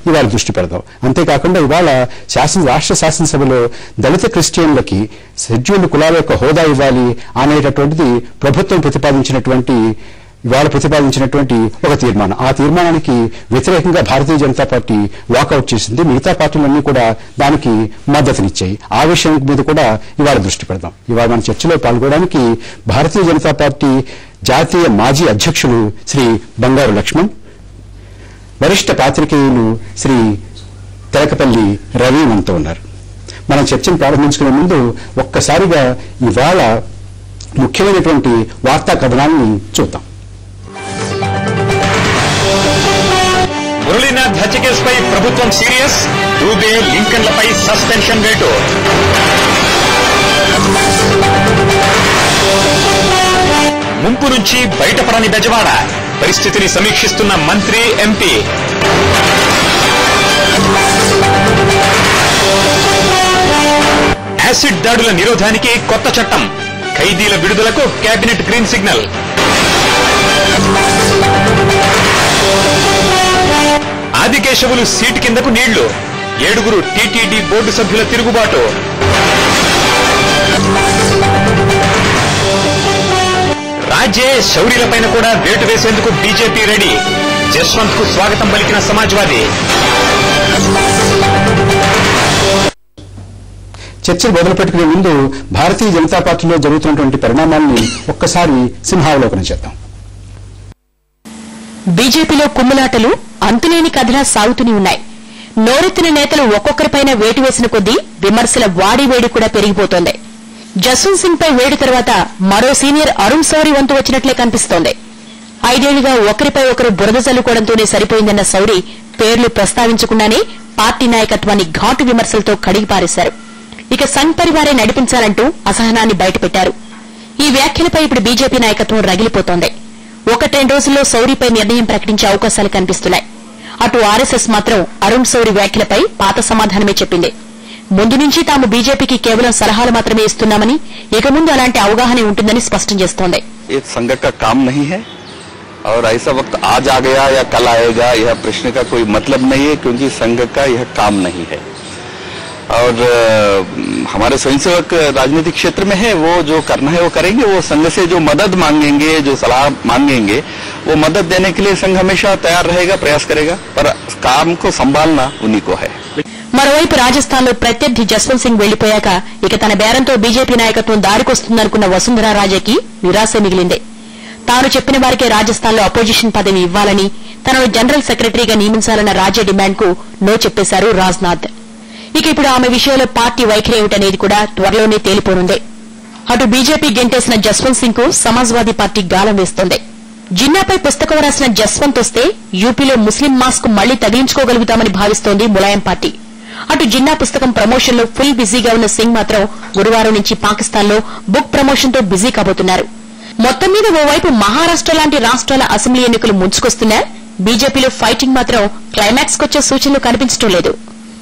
ఇవాళ దృష్టి పెడదాం అంతేకాకుండా ఇవాళ శాసన రాష్ట్ర శాసనసభలో దళిత క్రిస్టియన్లకి షెడ్యూల్డ్ కులాల యొక్క హోదా ఇవ్వాలి అనేటటువంటిది ప్రభుత్వం ప్రతిపాదించినటువంటి ఇవాళ ప్రతిపాదించినటువంటి ఒక తీర్మానం ఆ తీర్మానానికి వ్యతిరేకంగా భారతీయ జనతా పార్టీ వాకౌట్ చేసింది మిగతా పార్టీలన్నీ కూడా దానికి మద్దతునిచ్చాయి ఆ విషయం మీద కూడా ఇవాళ దృష్టి పెడదాం ఇవాళ మన చర్చలో పాల్గొనడానికి భారతీయ జనతా పార్టీ జాతీయ మాజీ అధ్యక్షులు శ్రీ బంగారు లక్ష్మణ్ వరిష్ఠ పాత్రికేయులు శ్రీ తెలకపల్లి రవి మనతో ఉన్నారు మనం చర్చను ప్రారంభించుకునే ముందు ఒక్కసారిగా ఇవాళ ముఖ్యమైనటువంటి వార్తా కథనాన్ని చూద్దాం మురళీనాథ్ హత్య కేసుపై ప్రభుత్వం సీరియస్ దూబే లింకన్లపై సస్పెన్షన్ వేటు ముంపు నుంచి బయటపడని బెజవాడ పరిస్థితిని సమీక్షిస్తున్న మంత్రి ఎంపీ యాసిడ్ దాడుల నిరోధానికి కొత్త చట్టం ఖైదీల విడుదలకు cabinet green signal Adikesavulu seat కిందకు నీళ్లు ఏడుగురు టీటీడీ బోర్డు సభ్యుల తిరుగుబాటు రాజే శౌర్యులపైన కూడా వేటు వేసేందుకు బీజేపీ రెడీ జస్వంత్ కు స్వాగతం పలికిన సమాజ్వాదీ చర్చలు మొదలు పెట్టుకునే ముందు భారతీయ జనతా పార్టీలో జరుగుతున్నటువంటి పరిణామాల్ని ఒక్కసారి సింహావలోకనం చేద్దాం బీజేపీలో కుమ్ములాటలు అంతులేని కథలా సాగుతూనే ఉన్నాయి నోరెత్తిన నేతలు ఒక్కొక్కరిపైన వేటు వేసిన కొద్దీ విమర్శల వాడి వేడి కూడా పెరిగిపోతోంది జస్వంత్ సింగ్ పై వేడి తర్వాత మరో సీనియర్ అరుణ్ సౌరి వంతు వచ్చినట్లే కనిపిస్తోంది ఐదేళ్లుగా ఒకరిపై ఒకరు బురద చల్లుకోవడంతోనే సరిపోయిందన్న సౌరి పేర్లు ప్రస్తావించకుండానే పార్టీ నాయకత్వాన్ని ఘాటు విమర్శలతో కడిగిపారేశారు ఇక సంఘ్ పరివారే నడిపించాలంటూ అసహనాన్ని బయటపెట్టారు ఈ వ్యాఖ్యలపై ఇప్పుడు బీజేపీ నాయకత్వం రగిలిపోతోంది ఒకటి రెండు రోజుల్లో సౌరిపై నిర్ణయం ప్రకటించే అవకాశాలు కనిపిస్తున్నాయి అటు ఆర్ఎస్ఎస్ మాత్రం అరుణ్ సౌరి వ్యాఖ్యలపై పాత సమాధానమే చెప్పింది ముందు నుంచి తాము బీజేపీకి కేవలం సలహాలు మాత్రమే ఇస్తున్నామని ఇక ముందు అలాంటి అవగాహన ఉంటుందని స్పష్టం చేస్తోంది ये संघ का काम नहीं है और ऐसा वक्त आज आ गया या कल आएगा यह प्रश्न का कोई मतलब नहीं है क्योंकि संघ का यह काम नहीं है और अ, हमारे स्वयंसेवक राजनीतिक क्षेत्र में है वो जो करना है वो करेंगे वो संघ से जो मदद मांगेंगे जो सलाह मांगेंगे वो मदद देने के लिए संघ हमेशा तैयार रहेगा प्रयास करेगा पर काम को संभालना उन्हीं को है మరోవైపు రాజస్థాన్లో ప్రత్యర్థి జస్వంత్ సింగ్ వెళ్లిపోయాక ఇక తన బేరంతో బీజేపీ నాయకత్వం దారికొస్తుందనుకున్న వసుంధరా రాజేకి నిరాశ మిగిలింది తాను చెప్పిన వారికే రాజస్థాన్లో అపోజిషన్ పదవి ఇవ్వాలని తనను జనరల్ సెక్రటరీగా నియమించాలన్న రాజే డిమాండ్కు నో చెప్పేశారు రాజ్నాథ్ ఇక ఇప్పుడు ఆమె విషయంలో పార్టీ వైఖరి ఏమిటనేది కూడా త్వరలోనే తేలిపోనుంది అటు బీజేపీ గెంటేసిన జస్వంత్ సింగ్ కు సమాజ్వాదీ పార్టీ గాలం వేస్తోంది జిన్నాపై పుస్తకం రాసిన జస్వంత్ వస్తే యూపీలో ముస్లిం మాస్క్ మళ్లీ తగిలించుకోగలుగుతామని భావిస్తోంది ములాయం పార్టీ అటు జిన్నా పుస్తకం ప్రమోషన్ లో ఫుల్ బిజీగా ఉన్న సింగ్ మాత్రం గురువారం నుంచి పాకిస్తాన్ లో బుక్ ప్రమోషన్ తో బిజీ కాబోతున్నారు మొత్తం మీద ఓవైపు మహారాష్ట్ర లాంటి రాష్ట్రాల అసెంబ్లీ ఎన్నికలు ముంచుకొస్తున్నా బీజేపీలో ఫైటింగ్ మాత్రం క్లైమాక్స్ కొచ్చే సూచనలు కనిపించడం లేదు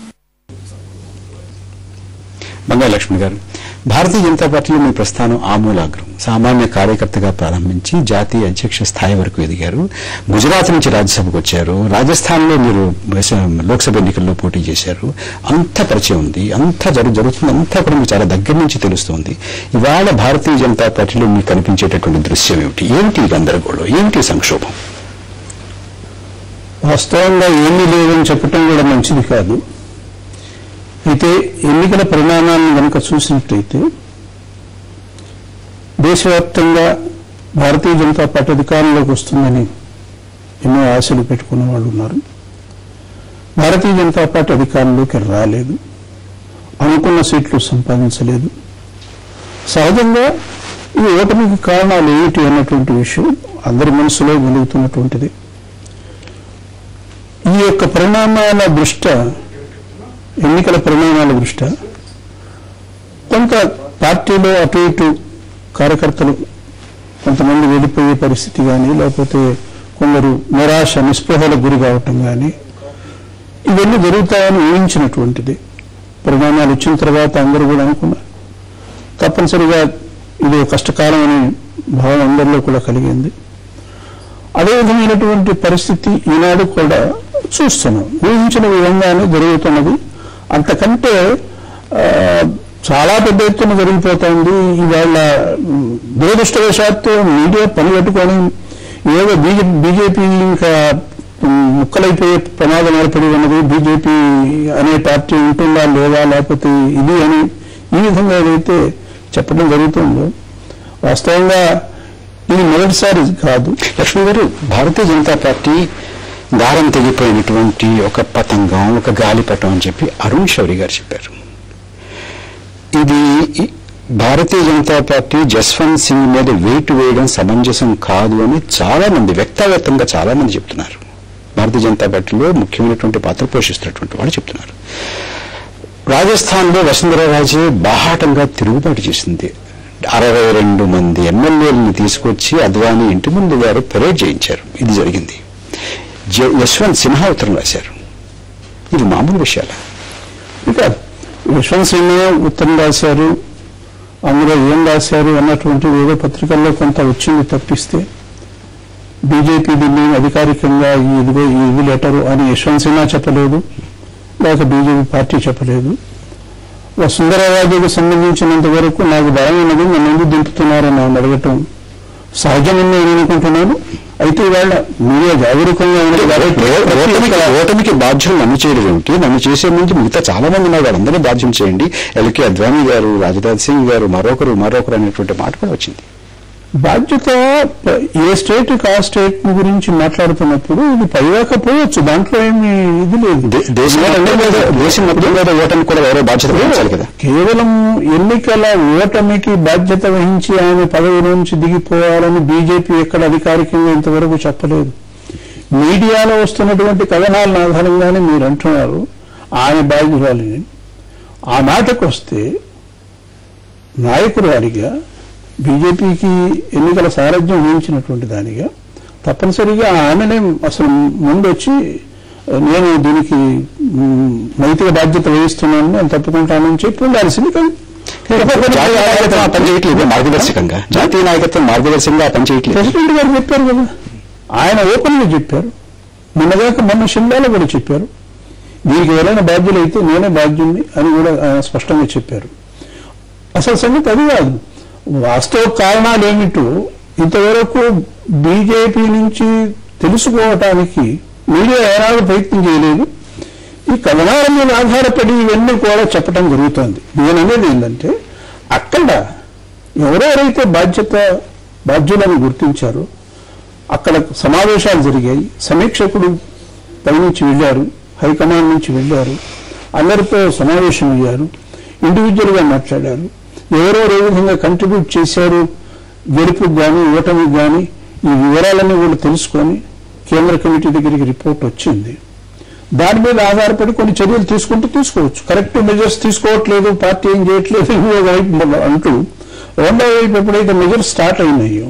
బంగారు లక్ష్మి గారు భారతీయ జనతా పార్టీలో మీ ప్రస్థానం ఆమూలాగ్రం సామాన్య కార్యకర్తగా ప్రారంభించి జాతీయ అధ్యక్ష స్థాయి వరకు ఎదిగారు గుజరాత్ నుంచి రాజ్యసభకు వచ్చారు రాజస్థాన్లో మీరు వేస- లోక్సభ ఎన్నికల్లో పోటీ చేశారు అంత పరిచయం ఉంది అంతా జరు జరుగుతుంది అంతా కూడా మీకు చాలా దగ్గర నుంచి తెలుస్తుంది ఇవాళ భారతీయ జనతా పార్టీలో మీకు కనిపించేటటువంటి దృశ్యం ఏమిటి ఏమిటి ఈ గందరగోళం ఏమిటి ఈ సంక్షోభం వాస్తవంగా ఏమీ లేదని చెప్పటం కూడా మంచిది కాదు అయితే ఎన్నికల పరిణామాలను కనుక చూసినట్లయితే దేశవ్యాప్తంగా భారతీయ జనతా పార్టీ అధికారంలోకి వస్తుందని ఎన్నో ఆశలు పెట్టుకున్న వాళ్ళు ఉన్నారు భారతీయ జనతా పార్టీ అధికారంలోకి రాలేదు అనుకున్న సీట్లు సంపాదించలేదు సహజంగా ఈ ఓటమికి కారణాలు ఏమిటి అన్నటువంటి విషయం అందరి మనసులో వెలుగుతున్నటువంటిది ఈ యొక్క పరిణామాల దృష్ట్యా ఎన్నికల పరిణామాల దృష్ట్యా కొంత పార్టీలో అటు ఇటు కార్యకర్తలు కొంతమంది వెళ్ళిపోయే పరిస్థితి కానీ లేకపోతే కొందరు నిరాశ నిస్పృహలకు గురి కావటం కానీ ఇవన్నీ జరుగుతాయని ఊహించినటువంటిది పరిణామాలు వచ్చిన తర్వాత అందరూ కూడా అనుకున్నారు తప్పనిసరిగా ఇది ఒక కష్టకాలం అనే భావం అందరిలో కూడా కలిగింది అదే విధమైనటువంటి పరిస్థితి ఈనాడు కూడా చూస్తున్నాం ఊహించిన విధంగానే జరుగుతున్నది అంతకంటే ఆ, చాలా పెద్ద ఎత్తున జరిగిపోతుంది ఇవాళ ఉమ్, దురదృష్టవశాత్తు మీడియా పనిగట్టుకొని ఏదో బీజే బీజేపీ ఇంకా ఉమ్, ముక్కలైపోయే ప్రమాదం ఏర్పడి ఉన్నది బీజేపీ అనే పార్టీ ఉంటుందా లేదా లేకపోతే ఇది అని ఈ విధంగా ఏదైతే చెప్పడం జరుగుతుందో వాస్తవంగా ఇది మొదటిసారి కాదు లక్ష్మి గారు భారతీయ జనతా పార్టీ దారం తెగిపోయినటువంటి ఒక పతంగం ఒక గాలిపటం అని చెప్పి అరుణ్ శౌరి గారు చెప్పారు ఇది ఈ భారతీయ జనతా పార్టీ జస్వంత్ సింగ్ మీద వెయిట్ వేయడం సమంజసం కాదు అని చాలా మంది వ్యక్తవ్యక్తంగా చాలా మంది చెప్తున్నారు భారతీయ జనతా పార్టీలో ముఖ్యమైనటువంటి పాత్ర పోషిస్తున్నటువంటి వాళ్ళు చెప్తున్నారు రాజస్థాన్లో వసుంధర రాజే బాహాటంగా తిరుగుబాటు చేసింది అరవై రెండు మంది ఎమ్మెల్యేలను తీసుకొచ్చి అద్వానీ ఇంటి ముందు వారు పెరేడ్ చేయించారు ఇది జరిగింది జ- యశ్వంత్ సిన్హా ఉత్తరం రాశారు ఇది మామూలు విషయాల ఇంకా యశ్వంత్ సింగ్ ఉత్తరం రాశారు అందులో ఏం రాశారు అన్నటువంటిది ఏదో పత్రికల్లో కొంత వచ్చింది తప్పిస్తే బీజేపీ దీన్ని అధికారికంగా ఈ ఇదిగో ఈ ఇది లెటరు అని యశ్వంత్ సిన్హా చెప్పలేదు లేక బీజేపీ పార్టీ చెప్పలేదు వసుంధరారాజుకు సంబంధించినంత వరకు నాకు భయం ఉన్నది నన్ను ఎందుకు దింపుతున్నారని నన్ను అడగటం సహజమని నేను అనుకుంటున్నాను అయితే ఇవాళ మీడియా జాగరూకంగా ఉన్నది కాబట్టి ఓటమికి ఓటమికి బాధ్యులు నన్ను చేయడం ఏమిటి నన్ను చేసే ముందు మిగతా చాలా మంది ఉన్నారు వాళ్ళందరినీ బాధ్యం చేయండి ఎల్కే అద్వానీ గారు రాజనాథ్ సింగ్ గారు మరొకరు మరొకరు అనేటువంటి మాట కూడా వచ్చింది బాధ్యత ఏ స్టేట్ ఆ స్టేట్ గురించి మాట్లాడుతున్నప్పుడు ఇది పైవాకపోవచ్చు దాంట్లో ఏమి ఇది లేదు దే- దేశం మొత్తం మీద దేశం మొత్తం మీద ఓటమి కూడా ఎవరో బాధ్యత వహించాలి కదా కేవలం ఎన్నికల ఓటమికి బాధ్యత వహించి ఆయన పదవి నుంచి దిగిపోవాలని బీజేపీ ఎక్కడ అధికారికంగా ఇంతవరకు చెప్పలేదు మీడియాలో వస్తున్నటువంటి కథనాలను ఆధారంగానే మీరు అంటున్నారు ఆయన బాధ్యురాలని ఆ మాటకు వస్తే నాయకురాలిగా బీజేపీకి ఎన్నికల సారథ్యం వహించినటువంటి దానిగా తప్పనిసరిగా ఆమెనే అసలు ముందొచ్చి నేను దీనికి మ్, నైతిక బాధ్యత వహిస్తున్నాను నేను తప్పుకుంటానని చెప్పి ఉండాల్సింది కానీ జాతీయ నాయకత్వం ఆ పని చేయట్లేదు మార్గదర్శకంగా జాతీయ నాయకత్వం మార్గదర్శకంగా ఆ పని చేయట్లేదు ప్రెసిడెంట్ గారు చెప్పారు కదా ఆయన ఓపెన్ గా చెప్పారు మొన్నదాకా మొన్న షిమ్లాలో కూడా చెప్పారు దీనికి ఎవరైనా బాధ్యులైతే నేనే బాధ్యుణ్ణి అని కూడా ఆయన స్పష్టంగా చెప్పారు అసలు సంగతి అది కాదు వాస్తవ కారణాలు ఏమిటో ఇంతవరకు బీజేపీ నుంచి తెలుసుకోవటానికి మీడియా ఏనాడు ప్రయత్నం చేయలేదు ఈ కథనాల మీద ఆధారపడి ఇవన్నీ కూడా చెప్పడం జరుగుతోంది నేను అనేది ఏంటంటే అక్కడ ఎవరెవరైతే బాధ్యత బాధ్యులను గుర్తించారో అక్కడ సమావేశాలు జరిగాయి సమీక్షకుడు పైనుంచి వెళ్ళారు హైకమాండ్ నుంచి వెళ్ళారు అందరితో సమావేశం అయ్యారు ఇండివిజువల్ గా మాట్లాడారు ఎవరెవరు ఏ విధంగా కంట్రిబ్యూట్ చేశారు గెలుపుకు కానీ ఓటమికి కానీ ఈ వివరాలన్నీ కూడా తెలుసుకొని కేంద్ర కమిటీ దగ్గరికి రిపోర్ట్ వచ్చింది దాని మీద ఆధారపడి కొన్ని చర్యలు తీసుకుంటూ తీసుకోవచ్చు కరెక్ట్ మెజర్స్ తీసుకోవట్లేదు పార్టీ ఏం చేయట్లేదు ఇంకో వైపు అంటూ రెండో వైపు ఎప్పుడైతే మెజర్స్ స్టార్ట్ అయినాయో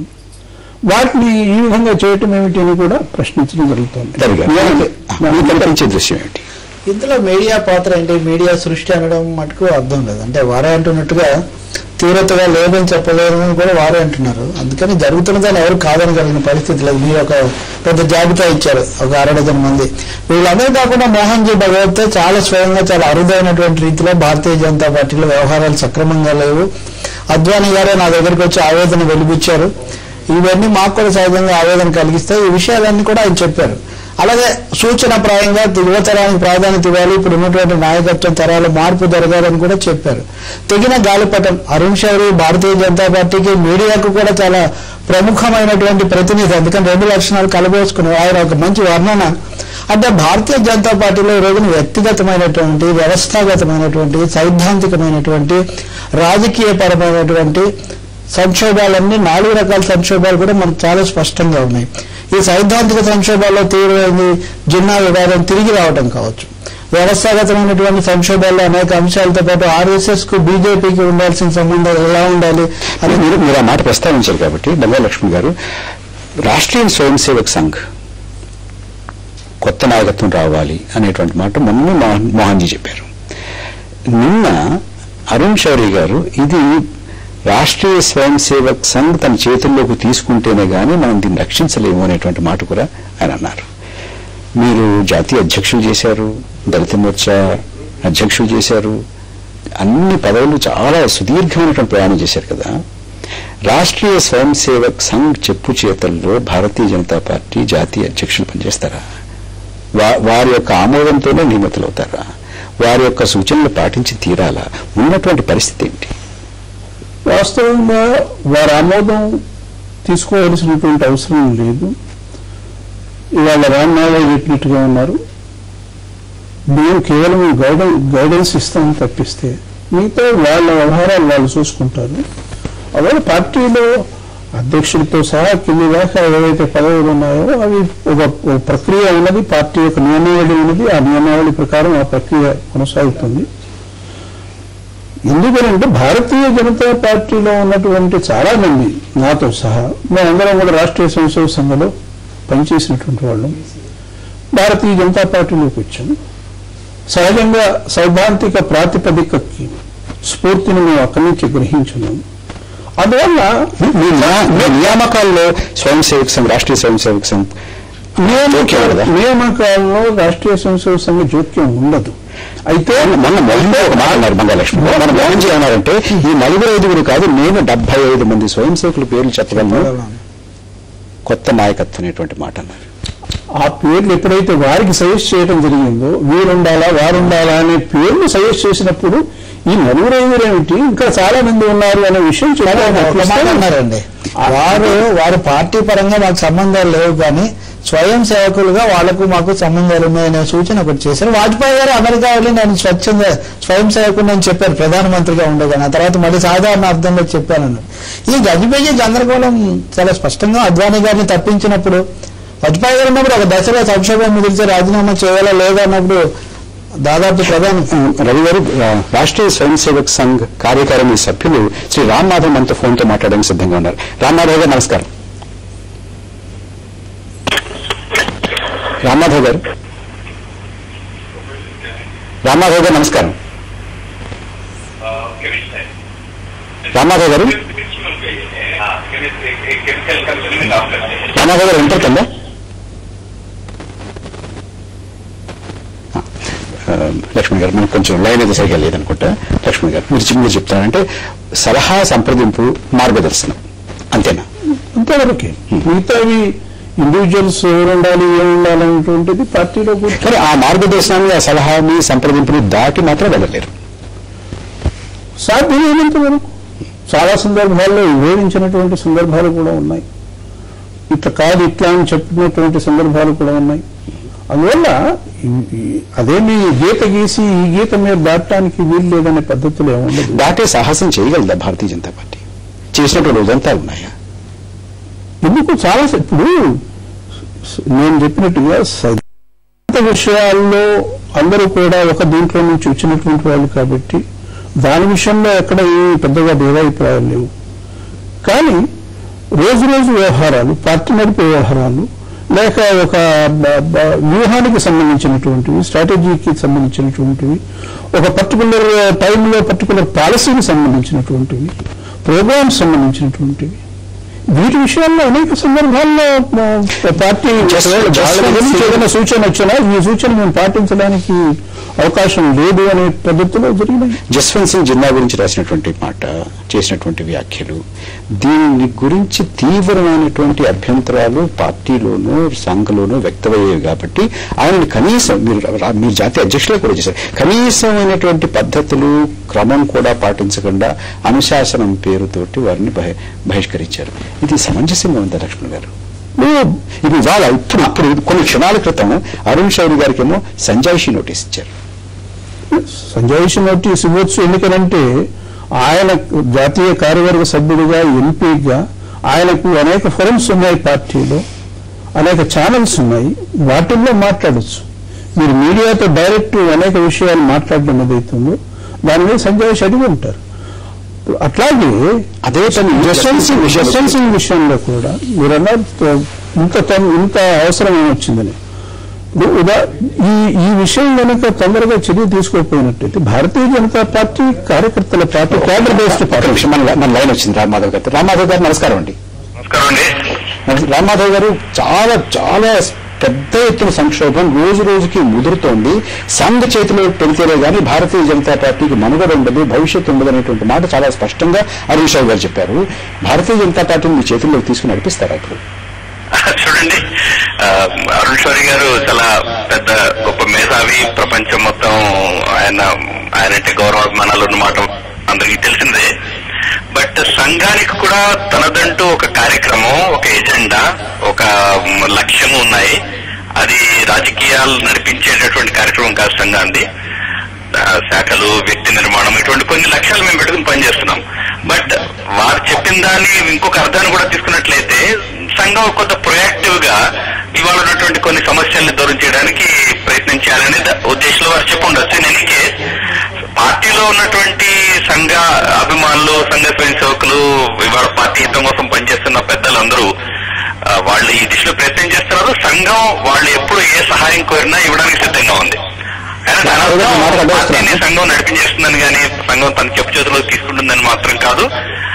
వాటిని ఈ విధంగా చేయటం ఏమిటి అని కూడా ప్రశ్నించడం జరుగుతుంది సరిగా మీకు కనిపించే దృశ్యం ఏమిటి ఇందులో మీడియా పాత్ర ఏంటి మీడియా సృష్టి అనడం మటుకు అర్థం లేదు అంటే వారే అంటున్నట్టుగా తీవ్రతగా లేదని చెప్పలేరు అని కూడా వారే అంటున్నారు అందుకని జరుగుతున్నదని ఎవరు కాదనగలిగిన పరిస్థితి లేదు మీరు ఒక పెద్ద జాబితా ఇచ్చారు ఒక అర డజన్ మంది వీళ్ళందరూ కాకుండా మోహన్ జీ భగవత్ చాలా స్వయంగా చాలా అరుదైనటువంటి రీతిలో భారతీయ జనతా పార్టీలో వ్యవహారాలు సక్రమంగా లేవు అద్వానీ గారే నా దగ్గరికి వచ్చి ఆవేదన వెలిబుచ్చారు ఇవన్నీ మాకు కూడా సహజంగా ఆవేదన కలిగిస్తాయి ఈ విషయాలన్నీ కూడా ఆయన చెప్పారు అలాగే సూచన ప్రాయంగా యువతరానికి ప్రాధాన్యత ఇవ్వాలి ఇప్పుడు ఉన్నటువంటి నాయకత్వం తరాల మార్పు జరగాలని కూడా చెప్పారు తెగిన గాలిపటం అరుణ్ శౌరి భారతీయ జనతా పార్టీకి మీడియాకు కూడా చాలా ప్రముఖమైనటువంటి ప్రతినిధి అందుకని రెండు లక్షణాలు కలబోసుకున్నారు ఆయన ఒక మంచి వర్ణన అంటే భారతీయ జనతా పార్టీలో ఈ రోజున వ్యక్తిగతమైనటువంటి వ్యవస్థాగతమైనటువంటి సైద్ధాంతికమైనటువంటి రాజకీయపరమైనటువంటి సంక్షోభాలన్నీ నాలుగు రకాల సంక్షోభాలు కూడా మనకు చాలా స్పష్టంగా ఉన్నాయి ఈ సైద్ధాంతిక సంక్షోభాల్లో తీవ్రమైంది జిన్నా వివాదం తిరిగి రావడం కావచ్చు వ్యవస్థాగతమైనటువంటి సంక్షోభాల్లో అనేక అంశాలతో పాటు ఆర్ఎస్ఎస్ కు బీజేపీకి ఉండాల్సిన సంబంధాలు ఎలా ఉండాలి అది మీరు మీరు ఆ మాట ప్రస్తావించారు కాబట్టి బంగారు లక్ష్మి గారు రాష్ట్రీయ స్వయం సేవక్ సంఘ్ కొత్త నాయకత్వం రావాలి అనేటువంటి మాట మొన్న మోహన్ మోహన్జీ చెప్పారు నిన్న అరుణ్ శౌరి గారు ఇది రాష్ట్రీయ స్వయం సేవక్ సంఘ్ తన చేతుల్లోకి తీసుకుంటేనే గానీ మనం దీన్ని రక్షించలేము అనేటువంటి మాట కూడా ఆయన అన్నారు మీరు జాతీయ అధ్యక్షులు చేశారు దళిత మోర్చా అధ్యక్షులు చేశారు అన్ని పదవులు చాలా సుదీర్ఘమైనటువంటి ప్రయాణం చేశారు కదా రాష్ట్రీయ స్వయం సేవక్ సంఘ్ చెప్పు చేతల్లో భారతీయ జనతా పార్టీ జాతీయ అధ్యక్షులు పనిచేస్తారా వా- వారి యొక్క ఆమోదంతోనే నియమితులవుతారా వారి యొక్క సూచనలు పాటించి తీరాలా ఉన్నటువంటి పరిస్థితి ఏంటి వాస్తవంగా వారి ఆమోదం తీసుకోవాల్సినటువంటి అవసరం లేదు ఇవాళ రామ్నాథ్ చెప్పినట్టుగా ఉన్నారు మేము కేవలం గైడెన్ గైడెన్స్ ఇస్తాం తప్పిస్తే మిగతా వాళ్ళ వ్యవహారాలు వాళ్ళు చూసుకుంటారు అలాగే పార్టీలో అధ్యక్షుడితో సహా కింది దాకా ఏవైతే పదవులు ఉన్నాయో అవి ఒక ఒక ప్రక్రియ ఉన్నది పార్టీ యొక్క నియమావళి ఉన్నది ఆ నియమావళి ప్రకారం ఆ ప్రక్రియ కొనసాగుతుంది ఎందుకనంటే భారతీయ జనతా పార్టీలో ఉన్నటువంటి చాలా మంది నాతో సహా మేమందరం కూడా రాష్ట్రీయ సంక్షేమ సంఘంలో పనిచేసినటువంటి వాళ్ళం భారతీయ జనతా పార్టీలోకి వచ్చాం సహజంగా సైద్ధాంతిక ప్రాతిపదికకి స్ఫూర్తిని మేము అక్కడి నుంచి గ్రహించున్నాం అందువల్ల మీ నియా- మీ నియామకాల్లో స్వయం సేవక్ సంఘ్ రాష్ట్రీయ స్వయం సేవక్ సంఘ్ జోక్యం ఉండదా? నియామకాల్లో రాష్ట్రీయ సంక్షేమ సంఘ జోక్యం ఉండదు అయితే మొన్న మోహన్ ఒక మాట అన్నారు మంగళలక్ష్మి మన మోహన్ జీ అన్నారంటే ఈ నలుగురు ఐదుగురు కాదు నేను డెబ్బై ఐదు మంది స్వయం సేవకుల పేర్లు చెప్పగలను కొత్త నాయకత్వం అనేటువంటి మాట అన్నారు ఆ పేర్లు ఎప్పుడైతే వారికి సజెస్ట్ చేయడం జరిగిందో వీరుండాలా వారుండాలా అనే పేర్లు సజెస్ట్ చేసినప్పుడు ఈ నలుగురు ఐదుగురు ఏమిటి ఇంకా చాలా మంది ఉన్నారు అనే విషయం ఒక మాట చెప్పారు అన్నారండి వారు వారు పార్టీ పరంగా మాకు సంబంధాలు లేవు కానీ స్వయం సేవకులుగా వాళ్ళకు మాకు సంబంధాలు ఉన్నాయనే సూచన ఒకటి చేశారు వాజ్పేయి గారు అమెరికా వెళ్ళి నేను స్వచ్ఛంద స్వయం సేవకుడు అని చెప్పారు ప్రధానమంత్రిగా ఉండగానే ఆ తర్వాత మళ్ళీ సాధారణ అర్థంలో చెప్పానన్నారు ఈ గజిబిజి గందరగోళం చాలా స్పష్టంగా అద్వానీ గారిని తప్పించినప్పుడు వాజ్పేయి గారు ఉన్నప్పుడు ఒక దశలో సంక్షోభం మిగిలితే రాజీనామా చేయాలా లేదా అన్నప్పుడు దాదాపు ప్రధాన రవి గారు ఆ, రాష్ట్రీయ స్వయం సేవక్ సంఘ్ కార్యకారిణి సభ్యులు శ్రీ రామ్ మాధవ్ మనతో ఫోన్ తో మాట్లాడడానికి సిద్ధంగా ఉన్నారు రామ్ మాధవ్ గారు నమస్కారం రామ్ మాధవ్ గారు రామ్ మాధవ్ గారు నమస్కారం రామ్ మాధవ్ గారు రామ్ మాధవ్ గారు వింటుందా ఆ, లక్ష్మణ్ గారు మనకు కొంచెం లైన్ అయితే సరిగా లేదనుకుంటా లక్ష్మణ్ గారు మీరు మీరు చెప్తారంటే సలహా సంప్రదింపు మార్గదర్శనం అంతేనా అంతవరకే మిగతావి ఇండివిజువల్స్ ఎవరు ఉండాలి ఏం ఉండాలి అనేటువంటిది పార్టీలో కూర్చొని కానీ ఆ మార్గదర్శనాన్ని ఆ సలహాని సంప్రదింపుని దాటి మాత్రం వెళ్ళలేరు సాధ్యమైనంత వరకు చాలా సందర్భాల్లో వివరించినటువంటి సందర్భాలు కూడా ఉన్నాయి ఇట్లా కాదు ఇట్లా అని చెప్పినటువంటి సందర్భాలు కూడా ఉన్నాయి అందువల్ల ఈ- ఈ- అదేమి గీత గీసి ఈ గీత మీద దాటడానికి వీలు లేదనే పద్ధతులు ఏముండదు దాటే సాహసం చేయగలదా భారతీయ జనతా పార్టీ చేసినటువంటి ఉదంతాలు ఉన్నాయా ఎందుకు చాలా స- ఇప్పుడు స- నేను చెప్పినట్టుగా సిద్ధాంత విషయాల్లో అందరూ కూడా ఒక దీంట్లో నుంచి వచ్చినటువంటి వాళ్ళు కాబట్టి దాని విషయంలో ఎక్కడ ఏ పెద్దగా భేదాభిప్రాయాలు లేవు కానీ రోజు రోజు వ్యవహారాలు పార్టీ నడిపే వ్యవహారాలు లేక ఒక బ- బ- వ్యూహానికి సంబంధించినటువంటివి స్ట్రాటజీకి సంబంధించినటువంటివి ఒక పర్టికులర్ టైంలో పర్టికులర్ పాలసీకి సంబంధించినటువంటివి ప్రోగ్రామ్స్ సంబంధించినటువంటివి వీటి విషయాల్లో అనేక సందర్భాల్లో ఆ, పార్టీ Just- ఒకవేళ just వాళ్ళ one గురించి thing. ఏదైనా సూచన వచ్చినా ఈ సూచన మేము పాటించడానికి అవకాశం లేదు అనే పద్ధతిలో జరిగినాయి జస్వంత్ సింగ్ జిన్నా గురించి రాసినటువంటి మాట చేసినటువంటి వ్యాఖ్యలు దీని గురించి తీవ్రమైనటువంటి అభ్యంతరాలు పార్టీలోనూ సంఘలోనూ వ్యక్తమయ్యేవి కాబట్టి ఆయన కనీసం మీరు రా- మీరు జాతీయ అధ్యక్షులే కూడా చేశారు కనీసమైనటువంటి పద్ధతులు క్రమం కూడా పాటించకుండా అనుశాసనం పేరుతోటి వారిని బహి- బహిష్కరించారు ఇది సమంజసంగా ఉందా లక్ష్మణ్ గారు ఇప్పుడు ఇవాళ ఇప్పుడు ఇప్పుడు కొన్ని క్షణాల క్రితం అరుణ్ శౌరి గారికేమో సంజాయిషి నోటీస్ ఇచ్చారు సంజయ్ నోటీస్ ఇవ్వచ్చు ఎందుకనంటే ఆయన జాతీయ కార్యవర్గ సభ్యుడిగా ఎంపీగా ఆయనకు అనేక ఫోరమ్స్ ఉన్నాయి పార్టీలో అనేక ఛానల్స్ ఉన్నాయి వాటిల్లో మాట్లాడచ్చు మీరు మీడియాతో డైరెక్ట్ అనేక విషయాలు మాట్లాడడం ఏదైతుందో దాని మీద సంజయ్ అడిగి ఉంటారు ఇప్పుడు అట్లాగే అదే పని జస్వంత్ సింగ్ జస్వంత్ సింగ్ విషయంలో కూడా మీరు అన్నారు త- ఇంత తొం- ఇంత అవసరం ఏమొచ్చిందని ఇప్పుడు ఉదా- ఈ ఈ విషయం కనుక తొందరగా చర్య తీసుకోకపోయినట్టయితే భారతీయ జనతా పార్టీ కార్యకర్తల పార్టీ కేంద్ర బేస్డ్ ఒక పార్టీ నిమిషం మన మన లైన్ వచ్చింది రామ్మాధవ్ గారు రామ్మాధవ్ గారు నమస్కారం అండి నమస్కారం అండి రామ్మాధవ్ గారు చాలా చాలా పెద్ద ఎత్తున సంక్షోభం రోజు రోజుకి ముదురుతోంది సంఘ చేతిలో పెడితేనే గానీ భారతీయ జనతా పార్టీకి మనుగడ ఉండదు భవిష్యత్తు ఉండదు అనేటువంటి మాట చాలా స్పష్టంగా హరీష్ రావు గారు చెప్పారు భారతీయ జనతా పార్టీని మీ చేతుల్లోకి తీసుకుని నడిపిస్తారా ఇప్పుడు చూడండి ఆ, అరుణ్ షౌరి గారు చాలా పెద్ద గొప్ప మేధావి ప్రపంచం మొత్తం ఆయన ఆయనంటే గౌరవాభిమానాలు ఉన్నమాట అందరికీ తెలిసిందే బట్ సంఘానికి కూడా తనదంటూ ఒక కార్యక్రమం ఒక ఎజెండా ఒక మ్, లక్ష్యం ఉన్నాయి అది రాజకీయాలు నడిపించేటటువంటి కార్యక్రమం కాదు సంఘాన్ని ఆ, శాఖలు వ్యక్తి నిర్మాణం ఇటువంటి కొన్ని లక్ష్యాలు మేము పెట్టుకుని పనిచేస్తున్నాం బట్ వారు చెప్పిన దాన్ని ఇంకొక అర్థాన్ని కూడా తీసుకున్నట్లయితే సంఘం కొంత ప్రొయాక్టివ్ గా ఇవాళ ఉన్నటువంటి కొన్ని సమస్యల్ని దూరం చేయడానికి ప్రయత్నం చేయాలనే ద- ఉద్దేశంలో వారు చెప్పి ఉండొచ్చు ఇన్ ఎనీ కేస్ పార్టీలో ఉన్నటువంటి సంఘ అభిమానులు సంఘ స్వయం సేవకులు ఇవాళ పార్టీ హితం కోసం పనిచేస్తున్న పెద్దలందరూ ఆ, వాళ్ళు ఈ దిశలో ప్రయత్నం చేస్తున్నారు సంఘం వాళ్ళు ఎప్పుడు ఏ సహాయం కోరినా ఇవ్వడానికి సిద్ధంగా ఉంది అయినా దాని అర్థం మాట అడ్డొస్తున్నాను. పార్టీని సంఘం నడిపించేస్తుందని కానీ సంఘం తన చెప్పు చేతిలో తీసుకుంటుందని మాత్రం కాదు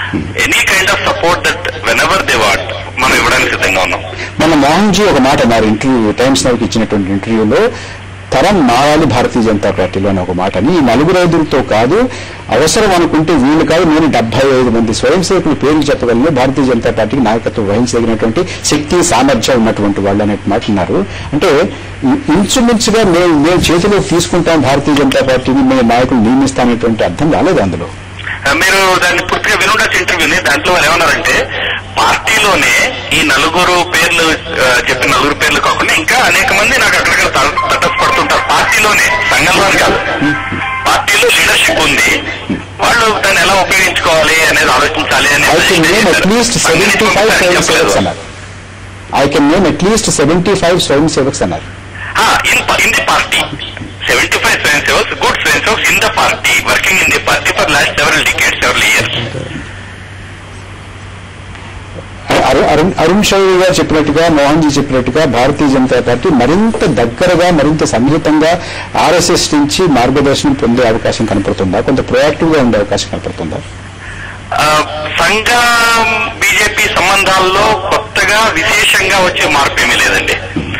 any kind of support that whenever they what మనం ఇవ్వడానికి సిద్ధంగా ఉన్నాం మన మోహన్ జీ ఒక మాట అన్నారు ఇంటర్వ్యూ టైమ్స్ నౌకి ఇచ్చినటువంటి ఇంటర్వ్యూలో తరం మారాలి భారతీయ జనతా పార్టీలో అని ఒక మాటని ఈ నలుగురు ఐదుగురితో కాదు అవసరం అనుకుంటే వీళ్ళు కాదు నేను డెబ్బై ఐదు మంది స్వయం సేవకుల పేర్లు చెప్పగలను భారతీయ జనతా పార్టీకి నాయకత్వం వహించదగినటువంటి శక్తి సామర్థ్యం ఉన్నటువంటి వాళ్ళు అనే మాట అన్నారు అంటే ఇ- ఇంచుమించుగా మేము మేము చేతిలోకి తీసుకుంటాం భారతీయ జనతా పార్టీని మేము నాయకులు నియమిస్తామనేటువంటి అర్థం రాలేదు అందులో ఆ, మీరు దాన్ని పూర్తిగా వినుండొచ్చు ఇంటర్వ్యూని దాంట్లో వారు ఏమన్నారంటే పార్టీలోనే ఈ నలుగురు పేర్లు ఆ, చెప్పిన నలుగురు పేర్లు కాకుండా ఇంకా అనేక మంది నాకు అక్కడిక్కడ త- తటస్థపడుతుంటారు పార్టీలోనే సంఘంలో కాదు పార్టీలో లీడర్షిప్ ఉంది వాళ్ళు దాన్ని ఎలా ఉపయోగించుకోవాలి అనేది ఆలోచించాలి I can name at least seventy five swayamsevaks అన్నారు I can name at least seventy five swayamsevaks అన్నారు in in the party seventy five swayamsevaks good swayamsevaks in the party working in the party for last several decades several years అరు- అరుణ్ అరుణ్ షౌరి గారు చెప్పినట్టుగా Mohan G చెప్పినట్టుగా భారతీయ Janata party మరింత దగ్గరగా మరింత సన్నిహితంగా RSS నుంచి మార్గదర్శనం పొందే అవకాశం కనపడుతుందా కొంత ప్రొయాక్టివ్ గా ఉండే అవకాశం కనపడుతుందా ఆ, సంఘ బీజేపీ సంబంధాల్లో కొత్తగా విశేషంగా వచ్చే మార్పు ఏమీ లేదండి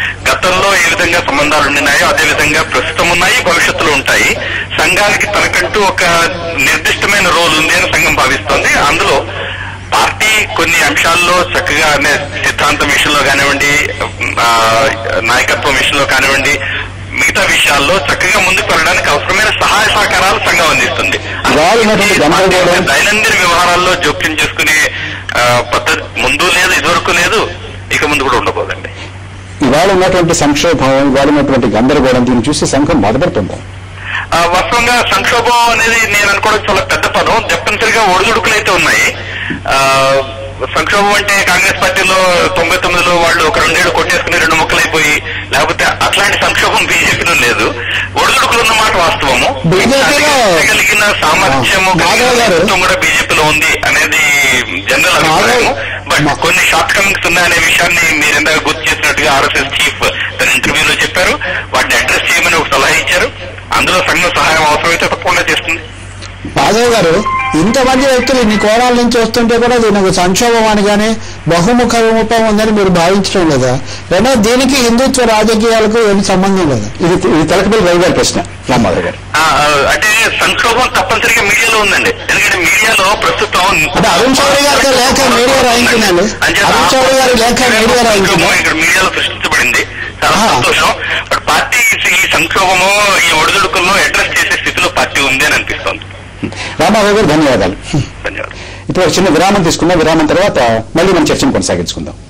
గతంలో ఏ విధంగా సంబంధాలు ఉండినాయో అదే విధంగా ప్రస్తుతం ఉన్నాయి భవిష్యత్తులో ఉంటాయి సంఘానికి తనకంటూ ఒక నిర్దిష్టమైన రోల్ ఉంది అని సంఘం భావిస్తోంది అందులో పార్టీ కొన్ని అంశాల్లో చక్కగా అనే సిద్ధాంతం విషయంలో కానివ్వండి ఆ, నాయకత్వం విషయంలో కానివ్వండి మిగతా విషయాల్లో చక్కగా ముందుకు వెళ్ళడానికి అవసరమైన సహాయ సహకారాలు సంఘం అందిస్తుంది ఇవాళ ఉన్నటువంటి గందరగోళం దైనందిన వ్యవహారాల్లో జోక్యం చేసుకునే ఆ, పద్ధతి ముందు లేదు ఇదివరకు లేదు ఇక ముందు కూడా ఉండబోదండి ఇవాళ ఉన్నటువంటి సంక్షోభం ఇవాళ ఉన్నటువంటి గందరగోళం దీన్ని చూసి సంఘం బాధపడుతుందా ఆ, వాస్తవంగా సంక్షోభం అనేది నేను అనుకోవడం చాలా పెద్ద పదం తప్పనిసరిగా ఒడిదుడుకులు అయితే ఉన్నాయి ఆ, సంక్షోభం అంటే కాంగ్రెస్ పార్టీలో తొంభై తొమ్మిదిలో వాళ్ళు ఒక రెండేళ్లు కొట్టేసుకుని రెండు ముక్కలైపోయి లేకపోతే అట్లాంటి సంక్షోభం బీజేపీలో లేదు ఒడిదుడుకులు ఉన్న మాట వాస్తవము బీజేపీలో- కలిగిన సామర్థ్యము కలిగిన మాధవ్ గారు- నేతృత్వం కూడా బీజేపీలో ఉంది అనేది జనరల్ అభిప్రాయం బట్ మా- కొన్ని షార్ట్ కమింగ్స్ ఉన్నాయనే విషయాన్ని మీరు ఇందాక గుర్తు చేసినట్టుగా ఆర్ఎస్ఎస్ చీఫ్ తన ఇంటర్వ్యూలో చెప్పారు వాటిని అడ్రస్ చేయమని ఒక సలహా ఇచ్చారు అందులో సంఘం సహాయం అవసరమైతే తప్పకుండా చేస్తుంది మాధవ్ గారు ఇంతమంది వ్యక్తులు ఇన్ని కోణాల నుంచి వస్తుంటే కూడా దీని ఒక సంక్షోభం అని కానీ బహుముఖ రూపం ఉందని మీరు భావించడం లేదా రెండో దీనికి హిందుత్వ రాజకీయాలకు ఏమి సంబంధం లేదా ఇది ఇది తలకపల్లి రవి గారి ప్రశ్న రామారావు గారు ఆ, ఆ, అంటే సంక్షోభం తప్పనిసరిగా మీడియాలో ఉందండి ఎందుకంటే మీడియాలో ప్రస్తుతం అంటే అరుణ్ చౌదరి గారితో లేఖ మీడియా రాయించినారు అంచేత అరుణ్ చౌదరి గారి లేఖ మీడియా రాయించినారు సంక్షోభం ఇక్కడ మీడియాలో సృష్టించబడింది చాలా ఆహా. సంతోషం బట్ పార్టీ ఈ సంక్షోభము ఈ ఒడిదుడుకులను అడ్రస్ చేసే స్థితిలో పార్టీ ఉంది అని అనిపిస్తోంది రామారావు గారు ధన్యవాదాలు ధన్యవాదాలు ఇప్పుడు ఒక చిన్న విరామం తీసుకున్న విరామం తర్వాత మళ్ళీ మన చర్చను కొనసాగించుకుందాం